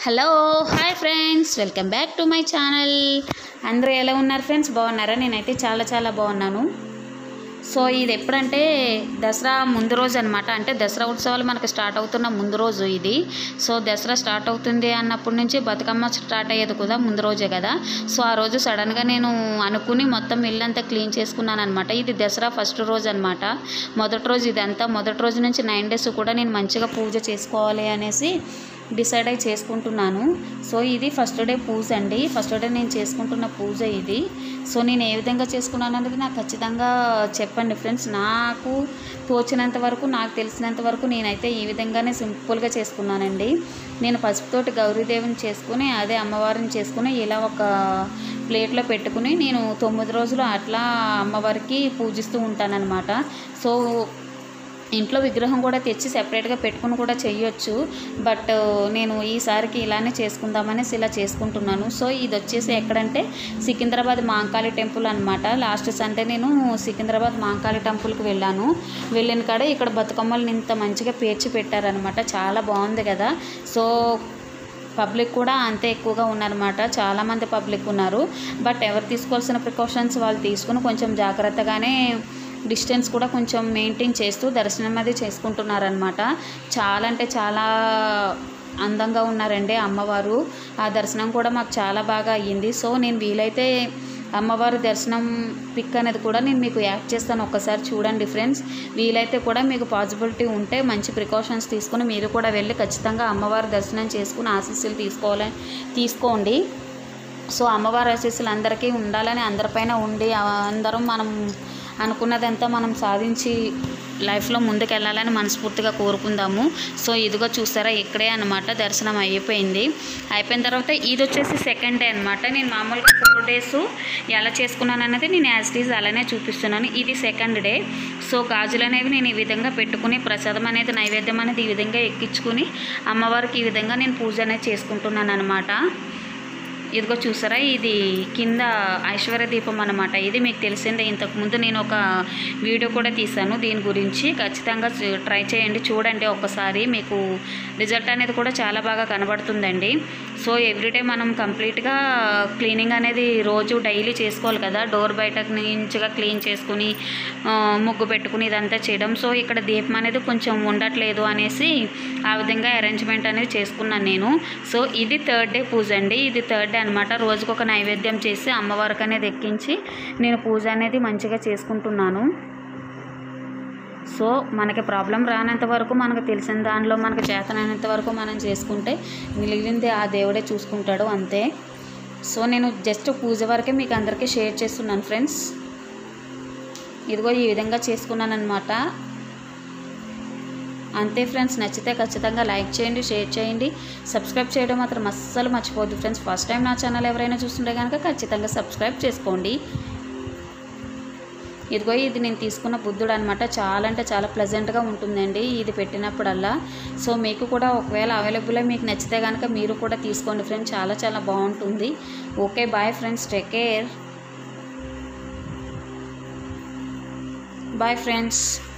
hello hi friends welcome back to my channel అందరూ ఎలా ఉన్నారు ఫ్రెండ్స్ బాగున్నారా నేనైతే చాలా చాలా బాగున్నాను సో ఇది ఎప్పుడంటే దసరా ముందు రోజు అనమాట అంటే దసరా ఉత్సవాలు మనకి స్టార్ట్ అవుతున్న ముందు రోజు ఇది సో దసరా స్టార్ట్ అవుతుంది అన్నప్పటి నుంచి బతుకమ్మ స్టార్ట్ అయ్యేది కూడా ముందు రోజే కదా సో ఆ రోజు సడన్గా నేను అనుకుని మొత్తం ఇల్లంతా క్లీన్ చేసుకున్నాను అనమాట ఇది దసరా ఫస్ట్ రోజు అనమాట మొదటి రోజు ఇదంతా మొదటి రోజు నుంచి నైన్ డేస్ కూడా నేను మంచిగా పూజ చేసుకోవాలి అనేసి డిసైడ్ అయి చేసుకుంటున్నాను సో ఇది ఫస్ట్ డే పూజ అండి ఫస్ట్ డే నేను చేసుకుంటున్న పూజ ఇది సో నేను ఏ విధంగా చేసుకున్నాను అనేది నాకు ఖచ్చితంగా చెప్పండి ఫ్రెండ్స్ నాకు తోచినంత వరకు నాకు తెలిసినంత వరకు నేనైతే ఈ విధంగానే సింపుల్గా చేసుకున్నానండి నేను పసుపుతోటి గౌరీదేవిని చేసుకుని అదే అమ్మవారిని చేసుకుని ఇలా ఒక ప్లేట్లో పెట్టుకుని నేను తొమ్మిది రోజులు అట్లా అమ్మవారికి పూజిస్తూ ఉంటానన్నమాట సో ఇంట్లో విగ్రహం కూడా తెచ్చి సెపరేట్గా పెట్టుకుని కూడా చెయ్యొచ్చు బట్ నేను ఈసారికి ఇలానే చేసుకుందామనేసి ఇలా చేసుకుంటున్నాను సో ఇది వచ్చేసి ఎక్కడంటే సికింద్రాబాద్ మాంకాళి టెంపుల్ అనమాట లాస్ట్ సండే నేను సికింద్రాబాద్ మాంకాళి టెంపుల్కి వెళ్ళాను వెళ్ళిన కాడ ఇక్కడ బతుకమ్మల్ని ఇంత మంచిగా పేర్చి పెట్టారనమాట చాలా బాగుంది కదా సో పబ్లిక్ కూడా అంతే ఎక్కువగా ఉన్నారన్నమాట చాలామంది పబ్లిక్ ఉన్నారు బట్ ఎవరు తీసుకోవాల్సిన ప్రికాషన్స్ వాళ్ళు తీసుకుని కొంచెం జాగ్రత్తగానే డిస్టెన్స్ కూడా కొంచెం మెయింటైన్ చేస్తూ దర్శనం అది చేసుకుంటున్నారనమాట చాలా అంటే చాలా అందంగా ఉన్నారండి అమ్మవారు ఆ దర్శనం కూడా మాకు చాలా బాగా అయ్యింది సో నేను వీలైతే అమ్మవారి దర్శనం పిక్ అనేది కూడా నేను మీకు యాడ్ చేస్తాను ఒక్కసారి చూడండి ఫ్రెండ్స్ వీలైతే కూడా మీకు పాసిబిలిటీ ఉంటే మంచి ప్రికాషన్స్ తీసుకుని మీరు కూడా వెళ్ళి ఖచ్చితంగా అమ్మవారి దర్శనం చేసుకుని ఆశీస్సులు తీసుకోవాలని తీసుకోండి సో అమ్మవారి ఆశీస్సులు అందరికీ ఉండాలని అందరిపైన ఉండి ఆ అందరం మనం అనుకున్నదంతా మనం సాధించి లైఫ్లో ముందుకు వెళ్ళాలని మనస్ఫూర్తిగా కోరుకుందాము సో ఇదిగో చూసారా ఇక్కడే అనమాట దర్శనం అయిపోయింది అయిపోయిన తర్వాత ఇది వచ్చేసి సెకండ్ డే అనమాట నేను మామూలుగా ఫోర్ డేస్ ఎలా చేసుకున్నాను అన్నది నేను యాజ్ ఈజ్ అలానే చూపిస్తున్నాను ఇది సెకండ్ డే సో గాజులు అనేవి నేను ఈ విధంగా పెట్టుకుని ప్రసాదం అనేది నైవేద్యం అనేది ఈ విధంగా ఎక్కించుకుని అమ్మవారికి ఈ విధంగా నేను పూజ అనేది చేసుకుంటున్నాను అనమాట ఇదిగో చూసారా ఇది కింద ఐశ్వర్య దీపం అనమాట ఇది మీకు తెలిసిందే ఇంతకుముందు నేను ఒక వీడియో కూడా తీశాను దీని గురించి ఖచ్చితంగా చూ- ట్రై చేయండి చూడండి ఒక్కసారి మీకు రిజల్ట్ అనేది కూడా చాలా బాగా కనబడుతుందండి సో ఎవ్రీడే మనం కంప్లీట్గా క్లీనింగ్ అనేది రోజు డైలీ చేసుకోవాలి కదా డోర్ బయట నుంచిగా క్లీన్ చేసుకుని ఆ, ముగ్గు పెట్టుకుని ఇదంతా చేయడం సో ఇక్కడ దీపం అనేది కొంచెం ఉండట్లేదు అనేసి ఆ విధంగా అరేంజ్మెంట్ అనేది చేసుకున్నాను నేను సో ఇది థర్డ్ డే పూజ అండి ఇది థర్డ్ డే అనమాట రోజుకొక ఒక నైవేద్యం చేసి అమ్మవారికి అనేది ఎక్కించి నేను పూజ అనేది మంచిగా చేసుకుంటున్నాను సో మనకి ప్రాబ్లం రానంత వరకు మనకు తెలిసిన దానిలో మనకు చేతనైనంత వరకు మనం చేసుకుంటే మిగిలింది ఆ దేవుడే చూసుకుంటాడు అంతే సో నేను జస్ట్ పూజ వరకే మీకు అందరికీ షేర్ చేస్తున్నాను ఫ్రెండ్స్ ఇదిగో ఈ విధంగా చేసుకున్నాను అనమాట అంతే ఫ్రెండ్స్ నచ్చితే ఖచ్చితంగా లైక్ చేయండి షేర్ చేయండి సబ్స్క్రైబ్ చేయడం మాత్రం అస్సలు మర్చిపోద్దు ఫ్రెండ్స్ ఫస్ట్ టైం నా ఛానల్ ఎవరైనా చూస్తుంటే కనుక ఖచ్చితంగా సబ్స్క్రైబ్ చేసుకోండి ఇదిగో ఇది నేను తీసుకున్న బుద్ధుడు అనమాట చాలా అంటే చాలా ప్లెజెంట్గా ఉంటుందండి ఇది పెట్టినప్పుడల్లా సో మీకు కూడా ఒకవేళ అవైలబుల్ మీకు నచ్చితే కనుక మీరు కూడా తీసుకోండి ఫ్రెండ్స్ చాలా చాలా బాగుంటుంది okay bye friends take care bye friends